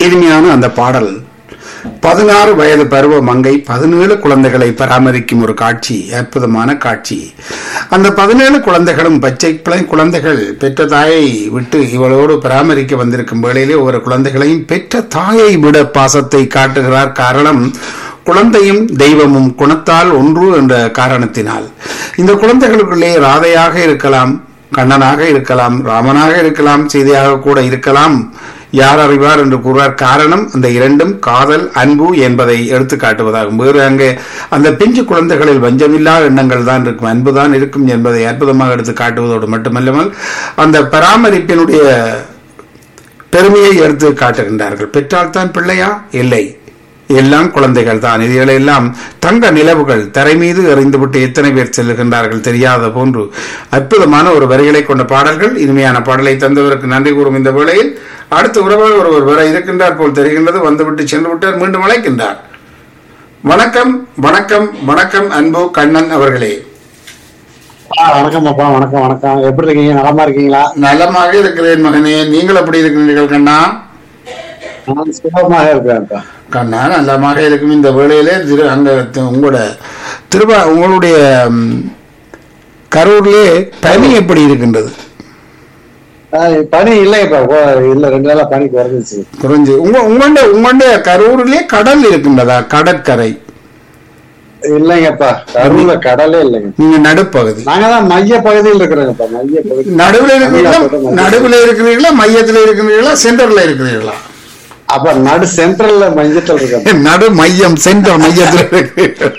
இனிமையான அந்த பாடல் பதினாறு வயது பருவ மங்கை பதினேழு குழந்தைகளை பராமரிக்கும் ஒரு காட்சி அற்புதமான காட்சி அந்த பதினேழு குழந்தைகளும் பச்சை பிள்ளை குழந்தைகள் பெற்ற தாயை விட்டு இவளோடு பராமரிக்க வந்திருக்கும் வேளையிலே ஒவ்வொரு குழந்தைகளையும் பெற்ற தாயை விட பாசத்தை காட்டுகிறார் காரணம் குழந்தையும் தெய்வமும் குணத்தால் ஒன்று என்ற காரணத்தினால் இந்த குழந்தைகளுக்குள்ளே ராதையாக இருக்கலாம் கண்ணனாக இருக்கலாம் ராமனாக இருக்கலாம் சீதையாக கூட இருக்கலாம் யார் அறிவார் என்று கூறுவார் காரணம் அந்த இரண்டும் காதல் அன்பு என்பதை எடுத்து காட்டுவதாகும் வேறு அங்கே அந்த பிஞ்சு குழந்தைகளில் வஞ்சமில்லா எண்ணங்கள் தான் இருக்கும் அன்பு தான் இருக்கும் என்பதை அற்புதமாக எடுத்து காட்டுவதோடு மட்டுமல்லாமல் அந்த பராமரிப்பினுடைய பெருமையை எடுத்து காட்டுகின்றார்கள் பெற்றால் தான் பிள்ளையா இல்லை எல்லாம் குழந்தைகள் தான் இதுகளை எல்லாம் தங்க நிலவுகள் தரை மீது எறிந்துவிட்டு எத்தனை பேர் செல்லுகின்றார்கள் தெரியாத போன்று அற்புதமான ஒரு வரிகளை கொண்ட பாடல்கள் இனிமையான பாடலை தந்தவருக்கு நன்றி கூறும் இந்த வேளையில் அடுத்த உறவாக ஒருவர் வர இருக்கின்றார் போல் தெரிகின்றது வந்துவிட்டு சென்று விட்டார் மீண்டும் அழைக்கின்றார் வணக்கம் வணக்கம் வணக்கம் அன்பு கண்ணன் அவர்களே ஆ, வணக்கம் அப்பா வணக்கம் வணக்கம் எப்படி இருக்கீங்க நலமா இருக்கீங்களா நலமாக இருக்கிறேன் மகனே நீங்கள் எப்படி இருக்கிறீர்கள் கண்ணா நான் சுகமாக இருக்கிறேன்ப்பா கண்ணா நலமாக இருக்கும் இந்த வேளையிலே திரு அங்க தி- உங்களோட திருவா உங்களுடைய ம், கரூர்லே பனி எப்படி இருக்கின்றது ஆ, பனி இல்லையப்பா ஓ, இல்ல ரெண்டு நாளா பனி குறைஞ்சிச்சு குறைஞ்சு உங்க உங்களுடைய உங்களுடைய கரூரிலே கடல் இருக்கின்றதா கடற்கரை இல்லைங்கப்பா கரூர்ல கடலே இல்லைங்க நீங்க நடுப்பகுதி நாங்க தான் மைய பகுதியில் இருக்கிறோங்கப்பா மைய பகுதி நடுவில் இருக்கிறீங்களா தமிழ்நாட்டோட நடுவில் இருக்கிறீர்களா மையத்தில் இருக்கிறீர்களா சென்டர்ல இருக்கிறீர்களா அப்ப நடு சென்ட்ரல்ல மஞ்சள் இருக்கேன் நடு மையம் சென்டர் மையத்தில் இருக்கிறீர்கள்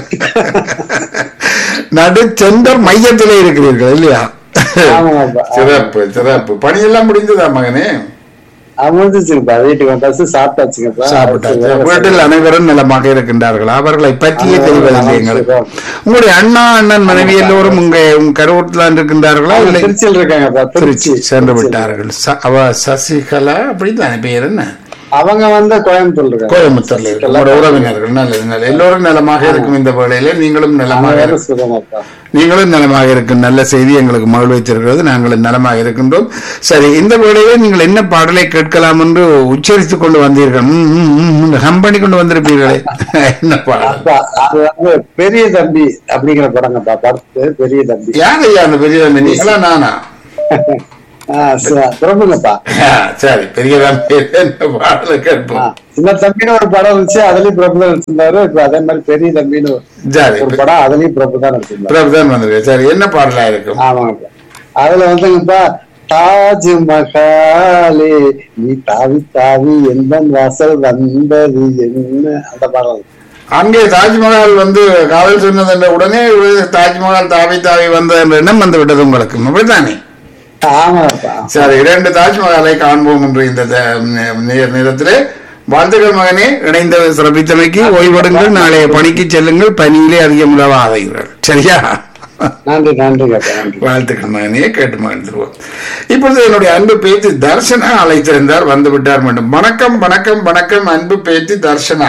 நடு சென்டர் மையத்திலே இருக்கிறீர்கள் இல்லையா ஆமாங்கப்பா சிறப்பு சிறப்பு பணியெல்லாம் முடிந்ததா மகனே அமைஞ்சிச்சுங்கப்பா வீட்டுக்கு வந்தாச்சு சாப்பிட்டாச்சுங்கப்பா சாப்பிட்டாச்சு வீட்டில் அனைவரும் நலமாக இருக்கின்றார்களா அவர்களை பற்றியே தெரிவதில்லை எங்களுக்கு உங்களுடைய அண்ணா அண்ணன் மனைவி எல்லோரும் உங்க உங்க கருவூட்டில் தான் இருக்கின்றார்களா அவங்க இல்லை திருச்சியில் இருக்காங்கப்பா திருச்சி திருச்சி சென்று விட்டார்கள் ச- அவ சசிகலா அப்படித்தானே பெயர் என்ன அவங்க வந்து கோயம்புத்தூர் இருக்காங்க கோயம்புத்தூர்ல இருக்கு உங்களோட உறவினர்கள் நல்லது நல்லது எல்லோரும் நலமாக இருக்கும் இந்த வேளையில நீங்களும் நலமாக அவங்க இருக்கு சுகமாப்பா நீங்களும் நலமாக இருக்கும் நல்ல செய்தி எங்களுக்கு மகிழ்வித்திருக்கிறது நாங்களும் நலமாக இருக்கின்றோம் சரி இந்த வேளையிலே நீங்கள் என்ன பாடலை கேட்கலாம் என்று உச்சரித்துக் கொண்டு வந்தீர்கள் ம், ம், ம், ம், ஹம் பண்ணி கொண்டு வந்திருப்பீர்களே என்ன பாடல் அப்பா அது வந்து பெரிய தம்பி அப்படிங்கிற படங்கப்பா படத்து பெரிய தம்பி யார் ஐயா அந்த பெரிய தம்பி? நீங்களா நானா ஆ, ச- பிரபுங்கப்பா ஆ, சரி பெரிய தம்பி என்ன பாடலை ஆ, கேட்போம் சின்ன தம்பின்னு ஒரு படம் இருந்துச்சு அதுலயும் பிரபு தான் நடிச்சிருந்தாரு இப்ப அதே மாதிரி பெரிய தம்பின்னு சரி ஒரு படம் அதுலயும் பிரபு தான் நடிச்சிருந்தாரு பிரபுதான் வந்திருக்கு சரி என்ன பாடலா இருக்கும் ஆமாங்கப்பா அதுல வந்துங்கப்பா தாஜ் மஹாலே நீ தாவி தாவி எந்த வாசல் வந்தது என்ன அந்த பாடல் அங்கே தாஜ்மஹால் வந்து காவல் சொன்னது என்ற உடனே தாஜ்மஹால் தாவி தாவி வந்த என்ற எண்ணம் வந்து விட்டது உங்களுக்கு அப்படித்தானே ஆமாப்பா சரி இரண்டு தாஜ்மஹாலை காண்போம் என்று இந்த த- நே- நேர் நேரத்திலே வாழ்த்துக்கள் மகனே இணைந்த சிறப்பித்தமைக்கு ஓய்வெடுங்கள் நாளைய பணிக்கு செல்லுங்கள் பணியிலே அதிகம் உழவாதீர்கள் சரியா நன்றி நன்றிங்கப்பா நன்றி வாழ்த்துக்கள் மகனே கேட்டு மகிழ்ந்துருவோம் இப்பொழுது என்னுடைய அன்பு பேத்தி தர்ஷனா அழைத்திருந்தார் வந்து விட்டார் மீண்டும் வணக்கம் வணக்கம் வணக்கம் அன்பு பேத்தி தர்ஷனா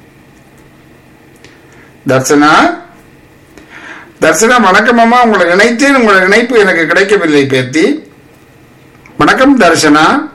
தர்ஷனா தர்ஷனா வணக்கம் அம்மா உங்களை இணைத்தேன் உங்களை இணைப்பு எனக்கு கிடைக்கவில்லை பேத்தி வணக்கம் தர்ஷனா